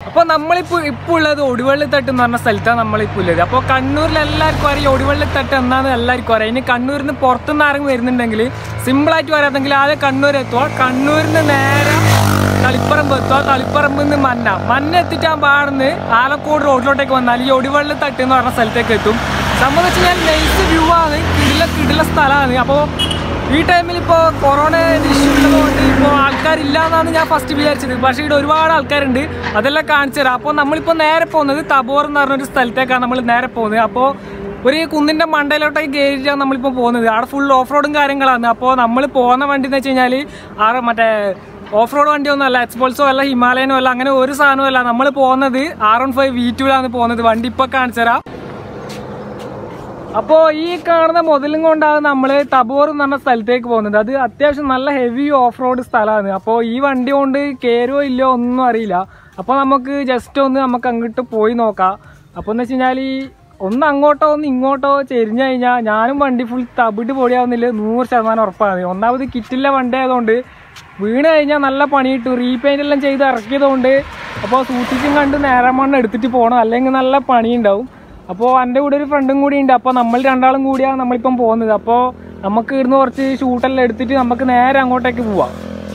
അപ്പോൾ നമ്മളിപ്പോൾ ഇപ്പോൾ ഉള്ളത് ഒടിവള്ളിത്തട്ട് എന്ന് പറഞ്ഞ സ്ഥലത്താണ് നമ്മളിപ്പോൾ ഉള്ളത് അപ്പോൾ കണ്ണൂരിൽ എല്ലാവർക്കും അറിയാം ഒടിവള്ളിത്തട്ട് എന്നാന്ന് എല്ലാവർക്കും അറിയാം ഇനി കണ്ണൂരിൽ നിന്ന് പുറത്തുനിന്ന് ആരെങ്കിലും വരുന്നുണ്ടെങ്കിൽ സിമ്പിളായിട്ട് പറയാത്തെങ്കിൽ ആദ്യം കണ്ണൂർ എത്തുക കണ്ണൂരിൽ നിന്ന് നേരെ തളിപ്പറമ്പ് എത്തുക തളിപ്പറമ്പിൽ നിന്ന് മന്ന മന്ന എത്തിച്ചാൽ പാടുന്ന് ആലക്കോട് റോഡിലോട്ടേക്ക് വന്നാൽ ഈ ഒടിവള്ളിത്തട്ട് എന്ന് പറഞ്ഞ സ്ഥലത്തേക്ക് എത്തും സംഭവം വെച്ച് കഴിഞ്ഞാൽ നൈസ് വ്യൂ ആണ് കിടില കിടില സ്ഥലമാണ് അപ്പോൾ ഈ ടൈമിൽ ഇപ്പോൾ കൊറോണ ഇഷ്യൂ ഉള്ളതുകൊണ്ട് ഇപ്പോൾ ആൾക്കാരില്ല എന്നാണ് ഞാൻ ഫസ്റ്റ് വിചാരിച്ചത് പക്ഷേ ഇവിടെ ഒരുപാട് ആൾക്കാരുണ്ട് അതെല്ലാം കാണിച്ചു തരാം അപ്പോൾ നമ്മളിപ്പോൾ നേരെ പോകുന്നത് തബോർ എന്ന് പറഞ്ഞൊരു സ്ഥലത്തേക്കാണ് നമ്മൾ നേരെ പോകുന്നത് അപ്പോൾ ഒരു കുന്നിൻ്റെ മണ്ടയിലോട്ടേക്ക് കയറിയിട്ടാണ് നമ്മളിപ്പോൾ പോകുന്നത് അവിടെ ഫുൾ ഓഫ് റോഡും കാര്യങ്ങളാണ് അപ്പോൾ നമ്മൾ പോകുന്ന വണ്ടി എന്ന് വെച്ച് കഴിഞ്ഞാൽ ആറ് മറ്റേ ഓഫ് റോഡ് വണ്ടിയൊന്നും അല്ല എക്സ്പോൾസോ അല്ല ഹിമാലയനോ അല്ല അങ്ങനെ ഒരു സാധനവും അല്ല നമ്മൾ പോകുന്നത് ആർ വൺ ഫൈവ് വി ടുവിലാണ് പോകുന്നത് വണ്ടി ഇപ്പോൾ കാണിച്ചു തരാം അപ്പോൾ ഈ കാണുന്ന മുതലും കൊണ്ടാണ് നമ്മൾ തബോർ എന്ന് പറഞ്ഞ സ്ഥലത്തേക്ക് പോകുന്നത് അത് അത്യാവശ്യം നല്ല ഹെവി ഓഫ് റോഡ് സ്ഥലമാണ് അപ്പോൾ ഈ വണ്ടി കൊണ്ട് കയറുമോ ഇല്ലയോ ഒന്നും അറിയില്ല അപ്പോൾ നമുക്ക് ജസ്റ്റ് ഒന്ന് നമുക്ക് അങ്ങോട്ട് പോയി നോക്കാം അപ്പോൾ എന്ന് വെച്ച് കഴിഞ്ഞാൽ ഈ ഒന്ന് അങ്ങോട്ടോ ഒന്ന് ഇങ്ങോട്ടോ ചെരിഞ്ഞു കഴിഞ്ഞാൽ ഞാനും വണ്ടി ഫുൾ തവിട് പൊടിയാവുന്നില്ല നൂറ് ശതമാനം ഉറപ്പാണ് ഒന്നാമത് കിറ്റില്ല വണ്ടി ആയതുകൊണ്ട് വീണ് കഴിഞ്ഞാൽ നല്ല പണി കിട്ടും റീപെയിൻ്റ് എല്ലാം ചെയ്ത് ഇറക്കിയതുകൊണ്ട് അപ്പോൾ സൂക്ഷിച്ചും കണ്ട് നേരെ മണ്ണ് എടുത്തിട്ട് പോകണം അല്ലെങ്കിൽ നല്ല പണി ഉണ്ടാവും അപ്പോൾ എൻ്റെ കൂടെ ഒരു ഫ്രണ്ടും കൂടി ഉണ്ട് അപ്പോൾ നമ്മൾ രണ്ടാളും കൂടിയാണ് നമ്മളിപ്പം പോകുന്നത് അപ്പോൾ നമുക്ക് ഇവിടുന്ന് കുറച്ച് ഷൂട്ടെല്ലാം എടുത്തിട്ട് നമുക്ക് നേരെ അങ്ങോട്ടേക്ക് പോവാം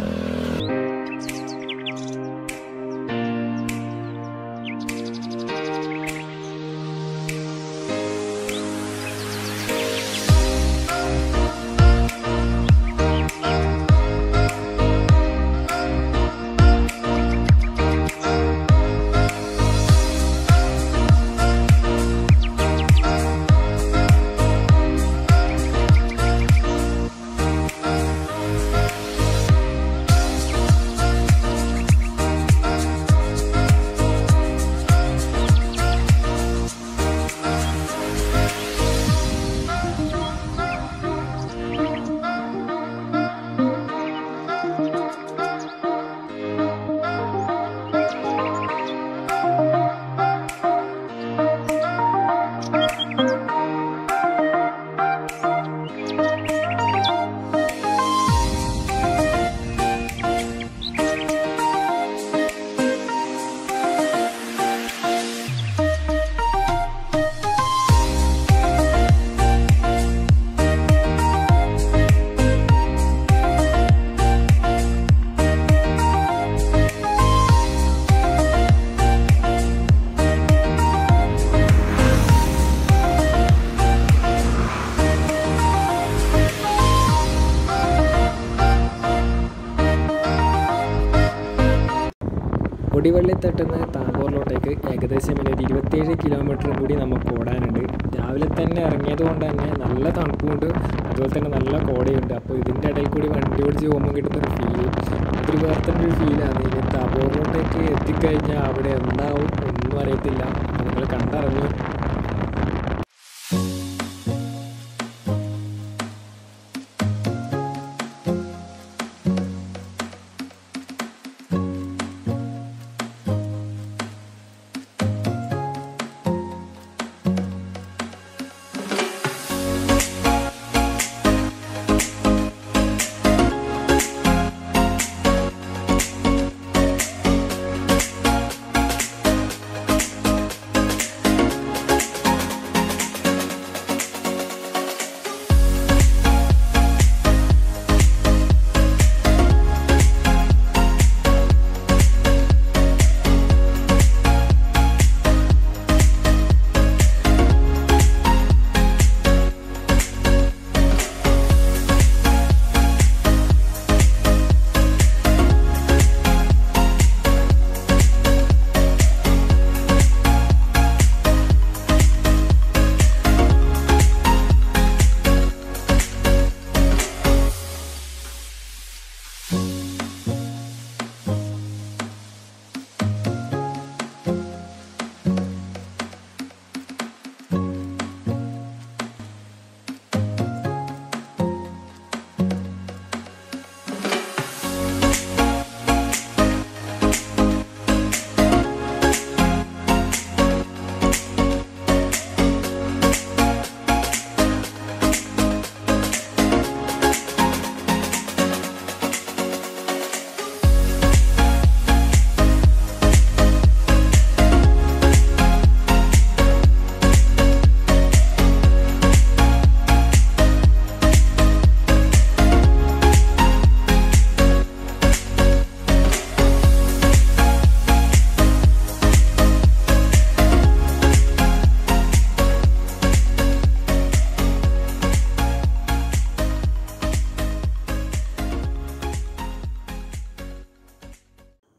ഒടിവള്ളിത്തട്ടുന്ന താമ്പൂറിലോട്ടേക്ക് ഏകദേശം പിന്നെ ഒരു ഇരുപത്തേഴ് കിലോമീറ്റർ കൂടി നമുക്ക് ഓടാനുണ്ട് രാവിലെ തന്നെ ഇറങ്ങിയത് കൊണ്ട് തന്നെ നല്ല തണുപ്പുണ്ട് അതുപോലെ തന്നെ നല്ല കോടയുണ്ട് അപ്പോൾ ഇതിൻ്റെ ഇടയിൽ കൂടി വണ്ടി ഓടിച്ച് പോകുമ്പോൾ കിട്ടുന്നൊരു ഫീൽ അതൊരു വേറെ തന്നെ ഒരു ഫീലാണ് ഇനി താമ്പൂറിലോട്ടേക്ക് എത്തിക്കഴിഞ്ഞാൽ അവിടെ എന്താവും ഒന്നും അറിയത്തില്ല അപ്പോൾ നിങ്ങൾ കണ്ടറിഞ്ഞു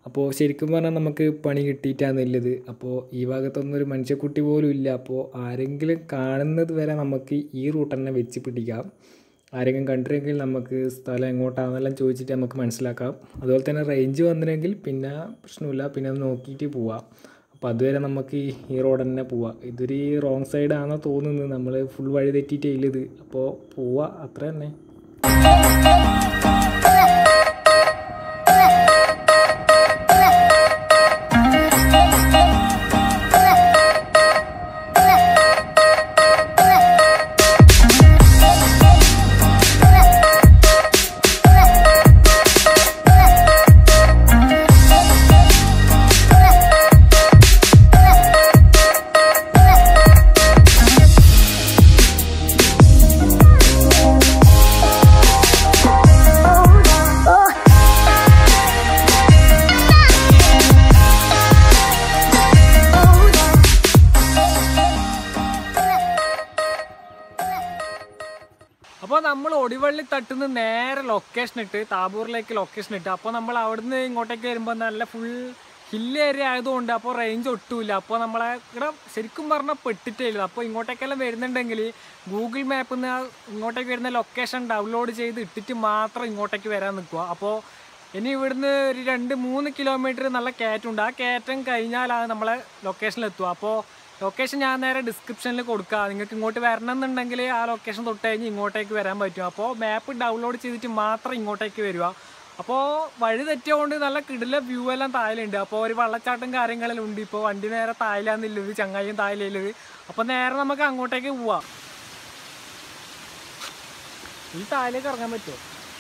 അപ്പോൾ ശരിക്കും പറഞ്ഞാൽ നമുക്ക് പണി കിട്ടിയിട്ടാണ് നല്ലത് അപ്പോൾ ഈ ഭാഗത്തൊന്നും ഒരു മനുഷ്യക്കുട്ടി പോലും ഇല്ല അപ്പോൾ ആരെങ്കിലും കാണുന്നത് വരെ നമുക്ക് ഈ റൂട്ട് തന്നെ വെച്ച് പിടിക്കാം ആരെങ്കിലും കണ്ടിരുന്നെങ്കിൽ നമുക്ക് സ്ഥലം എങ്ങോട്ടാണെന്നെല്ലാം ചോദിച്ചിട്ട് നമുക്ക് മനസ്സിലാക്കാം അതുപോലെ തന്നെ റേഞ്ച് വന്നില്ലെങ്കിൽ പിന്നെ പ്രശ്നമില്ല പിന്നെ അത് നോക്കിയിട്ട് പോവാം അപ്പോൾ അതുവരെ നമുക്ക് ഈ ഈ റോഡ് തന്നെ പോവാം ഇതൊരു റോങ് സൈഡാണെന്ന് തോന്നുന്നത് നമ്മൾ ഫുൾ വഴി തെറ്റിയിട്ടേ ഇല്ലത് അപ്പോൾ പോവാം അത്ര തന്നെ അപ്പോൾ നമ്മൾ ഒടിവള്ളി തട്ടുന്ന നേരെ ലൊക്കേഷൻ ഇട്ട് താബൂറിലേക്ക് ലൊക്കേഷൻ ഇട്ട് അപ്പോൾ നമ്മൾ അവിടുന്ന് ഇങ്ങോട്ടേക്ക് വരുമ്പോൾ നല്ല ഫുൾ ഹിൽ ഏരിയ ആയതുകൊണ്ട് അപ്പോൾ റേഞ്ച് ഒട്ടുമില്ല അപ്പോൾ നമ്മളെ ഇവിടെ ശരിക്കും പറഞ്ഞാൽ പെട്ടിട്ടേ ഇല്ല അപ്പോൾ ഇങ്ങോട്ടേക്കെല്ലാം വരുന്നുണ്ടെങ്കിൽ ഗൂഗിൾ മാപ്പിൽ നിന്ന് ഇങ്ങോട്ടേക്ക് വരുന്ന ലൊക്കേഷൻ ഡൗൺലോഡ് ചെയ്ത് ഇട്ടിട്ട് മാത്രം ഇങ്ങോട്ടേക്ക് വരാൻ നിൽക്കുക അപ്പോൾ ഇനി ഇവിടുന്ന് ഒരു രണ്ട് മൂന്ന് കിലോമീറ്റർ നല്ല കയറ്റമുണ്ട് ആ കയറ്റം കഴിഞ്ഞാലാണ് നമ്മളെ ലൊക്കേഷനിൽ എത്തുക അപ്പോൾ ലൊക്കേഷൻ ഞാൻ നേരെ ഡിസ്ക്രിപ്ഷനിൽ കൊടുക്കുക നിങ്ങൾക്ക് ഇങ്ങോട്ട് വരണം എന്നുണ്ടെങ്കിൽ ആ ലൊക്കേഷൻ തൊട്ട് കഴിഞ്ഞ് ഇങ്ങോട്ടേക്ക് വരാൻ പറ്റും അപ്പോൾ മാപ്പ് ഡൗൺലോഡ് ചെയ്തിട്ട് മാത്രം ഇങ്ങോട്ടേക്ക് വരിക അപ്പോൾ വഴി തെറ്റിയതുകൊണ്ട് നല്ല കിടില വ്യൂ എല്ലാം താഴെയുണ്ട് അപ്പോൾ ഒരു വെള്ളച്ചാട്ടം കാര്യങ്ങളെല്ലാം ഉണ്ട് ഇപ്പോൾ വണ്ടി നേരെ താഴെയാന്നുള്ളത് ചങ്ങായും താഴെയുള്ളത് അപ്പോൾ നേരെ നമുക്ക് അങ്ങോട്ടേക്ക് പോവാം ഈ താഴേക്ക് ഇറങ്ങാൻ പറ്റുമോ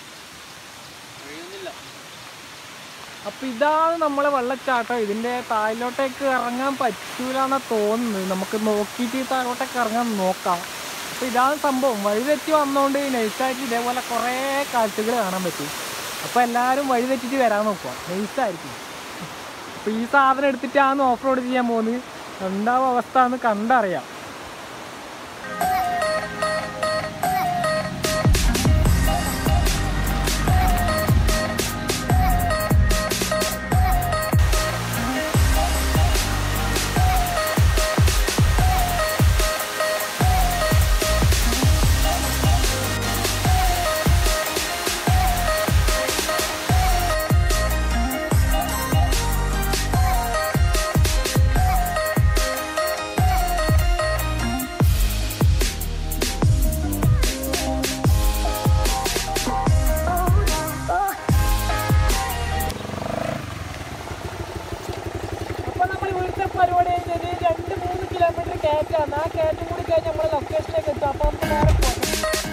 അപ്പൊ ഇതാണ് നമ്മളെ വെള്ളച്ചാട്ടം ഇതിന്റെ താഴോട്ടേക്ക് ഇറങ്ങാൻ പറ്റൂല എന്നാ തോന്നുന്നത് നമുക്ക് നോക്കിയിട്ട് ഈ താഴോട്ടേക്ക് ഇറങ്ങാൻ നോക്കാം അപ്പൊ ഇതാണ് സംഭവം വഴി തെറ്റി വന്നോണ്ട് നൈസായിട്ട് ഇതേപോലെ കുറേ കാഴ്ചകൾ കാണാൻ പറ്റും അപ്പൊ എല്ലാവരും വഴി തെറ്റിട്ട് വരാൻ നോക്കുക നൈസായിരിക്കും അപ്പൊ ഈ സാധനം എടുത്തിട്ടാണ് ഓഫ് റോഡ് ചെയ്യാൻ പോകുന്നത് എന്താവും അവസ്ഥ എന്ന് കണ്ടറിയാം അപ്പൊ നമ്മൾ ഇവിടുത്തെ പരിപാടി കഴിഞ്ഞാൽ രണ്ട് മൂന്ന് കിലോമീറ്റർ കയറ്റാണ് ആ കയറ്റം കൂടി കഴിഞ്ഞ് നമ്മൾ ലൊക്കേഷനിലേക്ക് എത്തും അപ്പൊ നമുക്ക് നേരെ പോകാം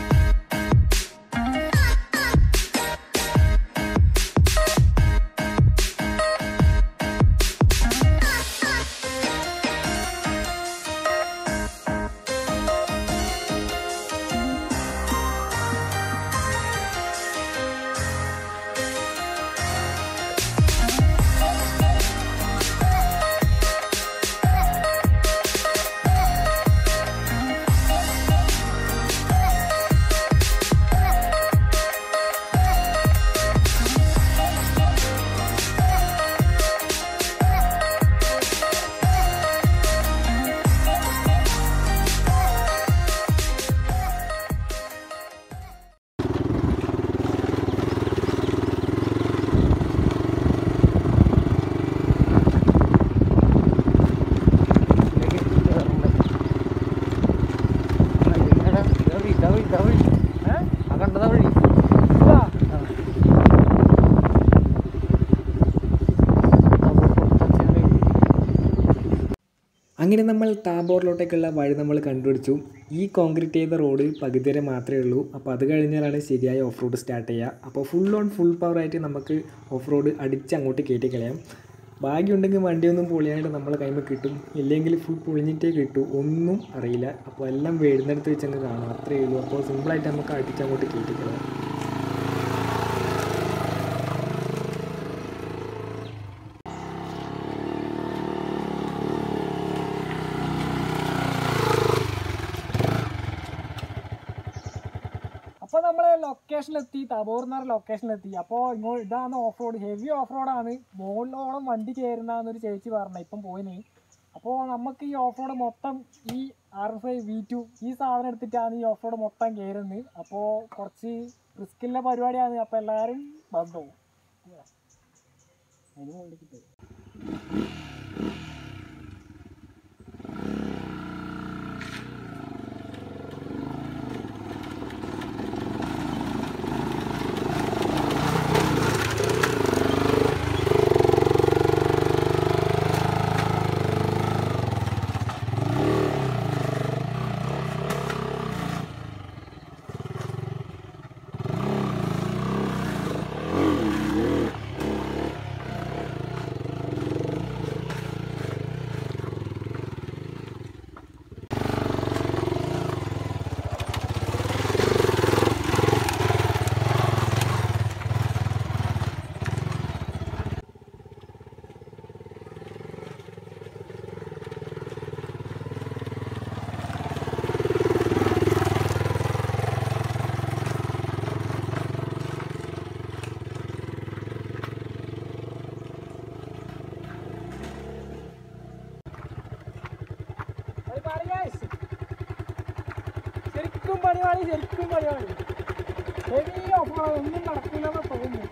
അങ്ങനെ നമ്മൾ താബോറിലോട്ടേക്കുള്ള വഴി നമ്മൾ കണ്ടുപിടിച്ചു ഈ കോൺക്രീറ്റ് ചെയ്ത റോഡ് പകുതി വരെ മാത്രമേ ഉള്ളൂ അപ്പോൾ അത് കഴിഞ്ഞാലാണ് ശരിയായ ഓഫ് റോഡ് സ്റ്റാർട്ട് ചെയ്യുക അപ്പോൾ ഫുൾ ഓൺ ഫുൾ പവർ ആയിട്ട് നമുക്ക് ഓഫ് റോഡ് അടിച്ച് അങ്ങോട്ട് കയറ്റി കളയാം ഭാഗ്യമുണ്ടെങ്കിൽ വണ്ടിയൊന്നും പൊളിയായിട്ട് നമ്മളെ കൈമ കിട്ടും ഇല്ലെങ്കിൽ ഫുൾ പൊളിഞ്ഞിട്ടേ കിട്ടൂ ഒന്നും അറിയില്ല അപ്പോൾ എല്ലാം വരുന്നിടത്ത് വെച്ച് അങ്ങ് കാണാം അത്രയേ ഉള്ളൂ അപ്പോൾ സിമ്പിളായിട്ട് നമുക്ക് അടിച്ച് അങ്ങോട്ട് കയറ്റി കളയാം അപ്പൊ നമ്മള് ലൊക്കേഷനിലെത്തി തബോർ എന്ന് പറഞ്ഞ ലൊക്കേഷനിലെത്തി അപ്പോൾ ഇങ്ങോട്ട് ഇതാണ് ഓഫ് റോഡ് ഹെവി ഓഫ് റോഡാണ് മുകളിലോളം വണ്ടി കയറുന്നതെന്നൊരു ചേച്ചി പറഞ്ഞ ഇപ്പം പോയിന് അപ്പോൾ നമുക്ക് ഈ ഓഫ് റോഡ് മൊത്തം ഈ R F I V two ഈ സാധനം എടുത്തിട്ടാണ് ഈ ഓഫ് റോഡ് മൊത്തം കയറുന്നത് അപ്പോൾ കുറച്ച് റിസ്ക്കുള്ള പരിപാടിയാണ് അപ്പോൾ എല്ലാവരും വന്നു അതിന് മുകളിലേക്ക് പോയി പണി പാടി guys. ശരിക്കും പണിവാളി ശരിക്കും പണിവാളി ഹെവി ഓഫ് ഒന്നും നടക്കില്ലെന്ന് തോന്നുന്നു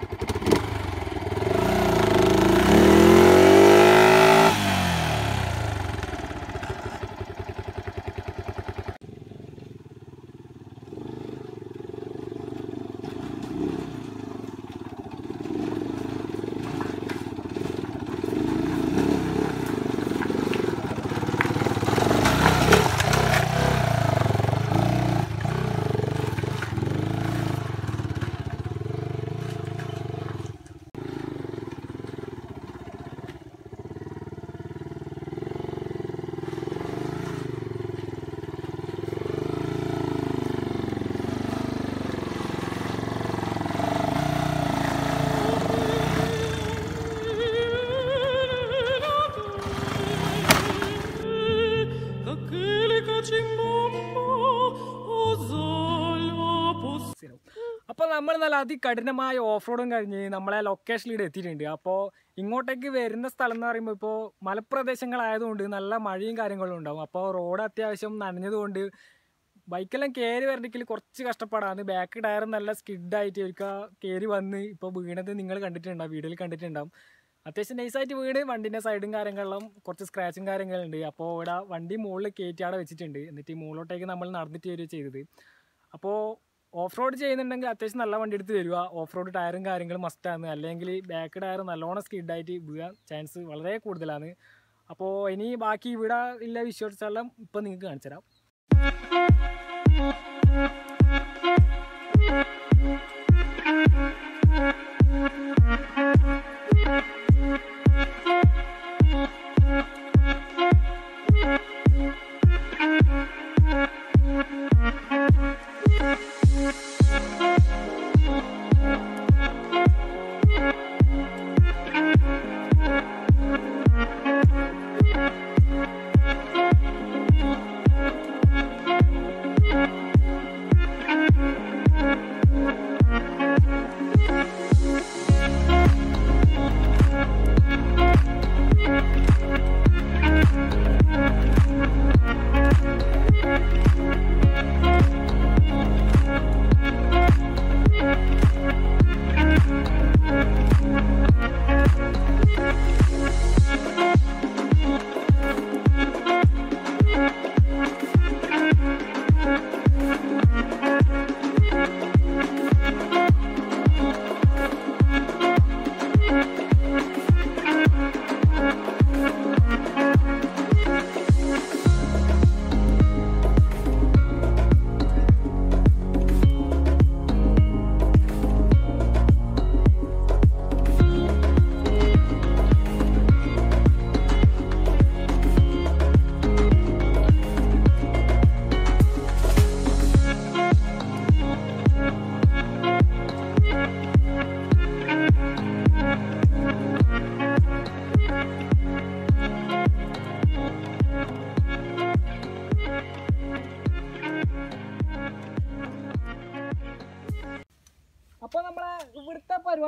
അപ്പോൾ നമ്മൾ നല്ല അതികഠിനമായ ഓഫ് റോഡും കഴിഞ്ഞ് നമ്മളെ ലൊക്കേഷനിൽ എത്തിയിട്ടുണ്ട് അപ്പോൾ ഇങ്ങോട്ടേക്ക് വരുന്ന സ്ഥലം എന്ന് പറയുമ്പോൾ ഇപ്പോൾ മലപ്രദേശങ്ങളായതുകൊണ്ട് നല്ല മഴയും കാര്യങ്ങളും ഉണ്ടാവും അപ്പോൾ റോഡ് അത്യാവശ്യം നനഞ്ഞതുകൊണ്ട് ബൈക്കെല്ലാം കയറി വരണമെങ്കിൽ കുറച്ച് കഷ്ടപ്പാടാണ് ബാക്ക് ടയർ നല്ല സ്കിഡായിട്ട് ഒരിക്കൽ കയറി വന്ന് ഇപ്പോൾ വീണത് നിങ്ങൾ കണ്ടിട്ടുണ്ടാവും വീഡിയോയിൽ കണ്ടിട്ടുണ്ടാവും അത്യാവശ്യം നൈസായിട്ട് വീണ് വണ്ടിൻ്റെ സൈഡും കാര്യങ്ങളിലും കുറച്ച് സ്ക്രാച്ചും കാര്യങ്ങളുണ്ട് അപ്പോൾ ഇവിടെ വണ്ടി മുകളിൽ കയറ്റി അവിടെ വെച്ചിട്ടുണ്ട് എന്നിട്ട് ഈ മുകളിലോട്ടേക്ക് നമ്മൾ നടന്നിട്ട് വരിക ചെയ്തത് അപ്പോൾ ഓഫ് റോഡ് ചെയ്യുന്നുണ്ടെങ്കിൽ അത്യാവശ്യം നല്ല വണ്ടി എടുത്ത് വരിക ഓഫ് റോഡ് ടയറും കാര്യങ്ങളും മസ്റ്റാണ് അല്ലെങ്കിൽ ബാക്ക് ടയർ നല്ലോണം സ്കിഡായിട്ട് വീഴാൻ ചാൻസ് വളരെ കൂടുതലാണ് അപ്പോൾ ഇനി ബാക്കി ഇവിടെ ഇല്ല വിഷ്വൽസ് എല്ലാം ഇപ്പം നിങ്ങൾക്ക് കാണിച്ചു തരാം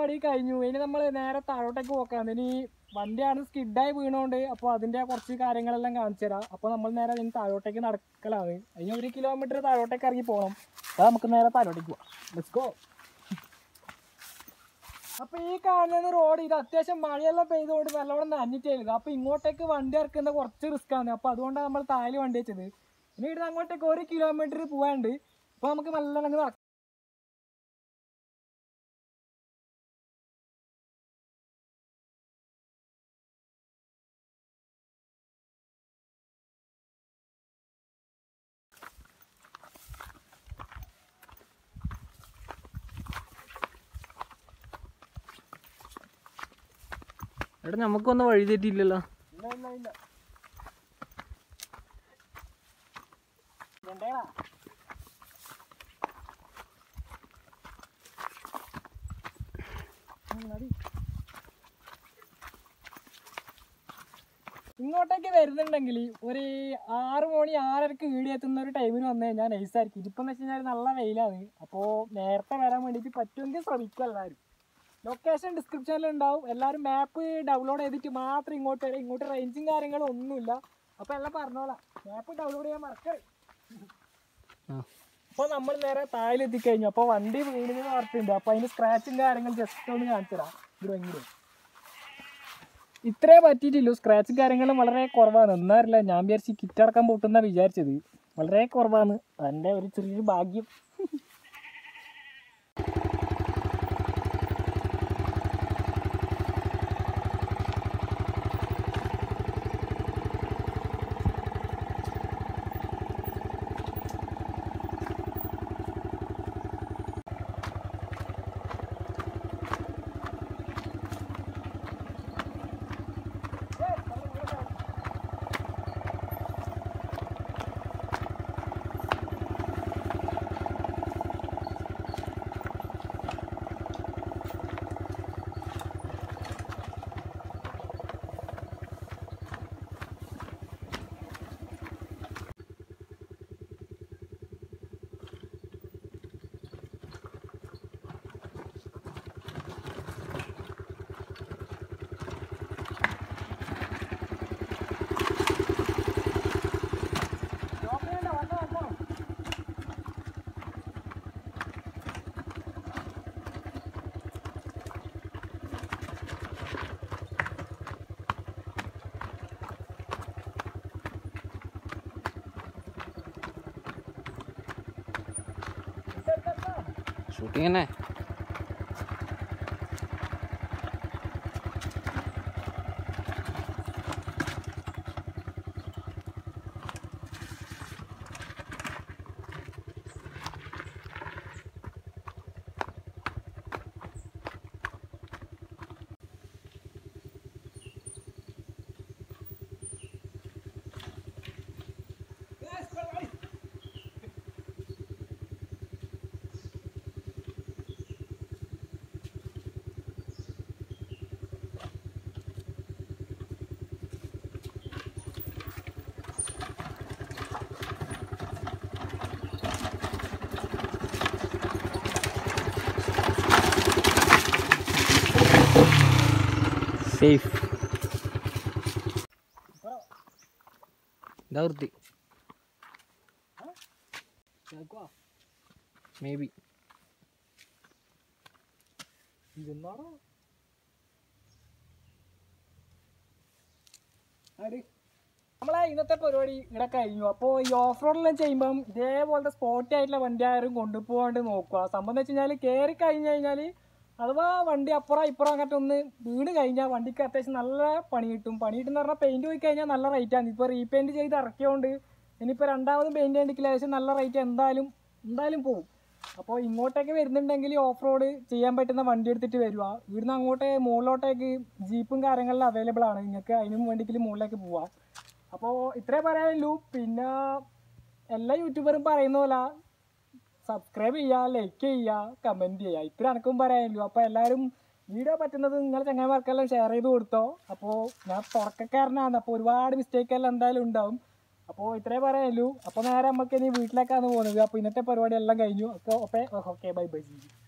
പരിപാടി കഴിഞ്ഞു ഇനി നമ്മൾ നേരെ താഴോട്ടേക്ക് പോക്കാം ഇനി വണ്ടിയാണ് സ്കിഡായി വീണോണ്ട് അപ്പോൾ അതിൻ്റെ കുറച്ച് കാര്യങ്ങളെല്ലാം കാണിച്ചു തരാം അപ്പോൾ നമ്മൾ നേരെ ഇനി താഴോട്ടേക്ക് നടക്കലാണ് അതിന് ഒരു കിലോമീറ്റർ താഴോട്ടേക്ക് ഇറങ്ങി പോകണം അപ്പോൾ നമുക്ക് നേരെ താഴോട്ടേക്ക് പോവാം ലെറ്റ്സ് ഗോ അപ്പൊ ഈ കാണുന്ന റോഡ് ഇത് അത്യാവശ്യം മഴയെല്ലാം പെയ്തുകൊണ്ട് നല്ലോണം നനഞ്ഞിട്ടായിരുന്നു അപ്പൊ ഇങ്ങോട്ടേക്ക് വണ്ടി ഇറക്കുന്ന കുറച്ച് റിസ്ക് ആണ് അപ്പൊ അതുകൊണ്ടാണ് നമ്മൾ താഴെ വണ്ടി വെച്ചത് ഇനി ഇവിടുന്ന് അങ്ങോട്ടേക്ക് ഒരു കിലോമീറ്റർ പോകാണ്ട് അപ്പൊ നമുക്ക് നല്ലോണം അങ്ങ് നടക്കാം എടാ നമുക്കൊന്നും വഴി തെറ്റിയില്ലല്ലോ ഇല്ല ഇല്ല ഇല്ല എന്തേടാ ഉം, മതി. ഇങ്ങോട്ടേക്ക് വരുന്നുണ്ടെങ്കിൽ ഒരു ആറ് മണി ആറരക്ക് വീഡിയോ എത്തുന്ന ഒരു ടൈമിന് വന്നു കഴിഞ്ഞാൽ നൈസായിരിക്കും ഇതിപ്പം എന്ന് വെച്ച് കഴിഞ്ഞാൽ നല്ല വെയിലാണ് അപ്പോൾ നേരത്തെ വരാൻ വേണ്ടിയിട്ട് പറ്റുമെങ്കിൽ ശ്രമിക്കും എല്ലാവരും ലൊക്കേഷൻ ഡിസ്ക്രിപ്ഷനിൽ ഉണ്ടാവും എല്ലാവരും മാപ്പ് ഡൗൺലോഡ് ചെയ്തിട്ട് മാത്രം ഇങ്ങോട്ട് വരാം ഇങ്ങോട്ട് റേഞ്ചും കാര്യങ്ങളും ഒന്നുമില്ല അപ്പോൾ എല്ലാം പറഞ്ഞോളാം മാപ്പ് ഡൗൺലോഡ് ചെയ്യാൻ മറക്കരുത് ആ അപ്പോൾ നമ്മൾ നേരെ താഴെത്തിക്കഴിഞ്ഞു അപ്പോൾ വണ്ടി വീടിന് വാർത്തയുണ്ട് അപ്പോൾ അതിന് സ്ക്രാച്ചും കാര്യങ്ങളും ജസ്റ്റ് ഒന്ന് കാണിച്ചു തരാം ഇവിടെ എങ്കിലും ഇത്രേ പറ്റിയിട്ടില്ലൂ സ്ക്രാച്ചും കാര്യങ്ങളും വളരെ കുറവാണ് ഒന്നറിയില്ല ഞാൻ വിചാരിച്ച് കിറ്റ് അടക്കാൻ പൊട്ടുന്ന വിചാരിച്ചത് വളരെ കുറവാണ് എൻ്റെ ഒരു ചെറിയൊരു ഭാഗ്യം ഷൂട്ടിങ് തന്നെ സേഫ് ഇതാ വൃത്തി മേ ബി ഇതെന്നാണോ ആര് നമ്മളെ ഇന്നത്തെ പരിപാടി ഇവിടെ കഴിഞ്ഞു അപ്പോൾ ഈ ഓഫ് റോഡെല്ലാം ചെയ്യുമ്പം ഇതേപോലത്തെ സ്പോട്ടി ആയിട്ടുള്ള വണ്ടി ആരും കൊണ്ടുപോകാണ്ട് നോക്കുക സംഭവം എന്ന് വെച്ച് കഴിഞ്ഞാൽ കയറി കഴിഞ്ഞ് കഴിഞ്ഞാൽ അഥവാ വണ്ടി അപ്പുറം ഇപ്പുറം അങ്ങോട്ട് ഒന്ന് വീണ് കഴിഞ്ഞാൽ വണ്ടിക്ക് അത്യാവശ്യം നല്ല പണി കിട്ടും പണി കിട്ടുന്ന പറഞ്ഞാൽ പെയിന്റ് പോയി കഴിഞ്ഞാൽ നല്ല റേറ്റാണ് ഇപ്പോൾ റീപെയിന്റ് ചെയ്ത് ഇറക്കിയോണ്ട് ഇനിയിപ്പോൾ രണ്ടാമതും പെയിന്റ് ചെയ്യണമെങ്കിൽ ഏകദേശം നല്ല റേറ്റ് എന്തായാലും എന്തായാലും പോകും അപ്പോൾ ഇങ്ങോട്ടേക്ക് വരുന്നുണ്ടെങ്കിൽ ഓഫ് റോഡ് ചെയ്യാൻ പറ്റുന്ന വണ്ടി എടുത്തിട്ട് വരിക ഇവിടുന്ന് അങ്ങോട്ട് മുകളിലോട്ടേക്ക് ജീപ്പും കാര്യങ്ങളിലും അവൈലബിൾ ആണ് നിങ്ങൾക്ക് അതിനും വേണ്ടിയിട്ട് മുകളിലേക്ക് പോവാം അപ്പോൾ ഇത്രേ പറയാനുള്ളൂ പിന്നെ എല്ലാ യൂട്യൂബറും പറയുന്ന പോലെ സബ്സ്ക്രൈബ് ചെയ്യുക ലൈക്ക് ചെയ്യുക കമൻറ്റ് ചെയ്യുക ഇത്ര എനക്കും പറയാനുള്ളൂ അപ്പോൾ എല്ലാവരും വീഡിയോ പറ്റുന്നത് നിങ്ങൾ ചങ്ങായിമാർക്കെല്ലാം ഷെയർ ചെയ്ത് കൊടുത്തോ അപ്പോൾ ഞാൻ തുടക്കക്കാരനാണ് അപ്പോൾ ഒരുപാട് മിസ്റ്റേക്ക് എല്ലാം എന്തായാലും ഉണ്ടാവും അപ്പോൾ ഇത്രേ പറയാനുള്ളൂ അപ്പോൾ നേരെ നമുക്ക് ഇനി വീട്ടിലേക്കാണ് പോകുന്നത് അപ്പോൾ ഇന്നത്തെ പരിപാടി എല്ലാം കഴിഞ്ഞു അപ്പോൾ ഓക്കെ ഓക്കെ ബൈ ബൈ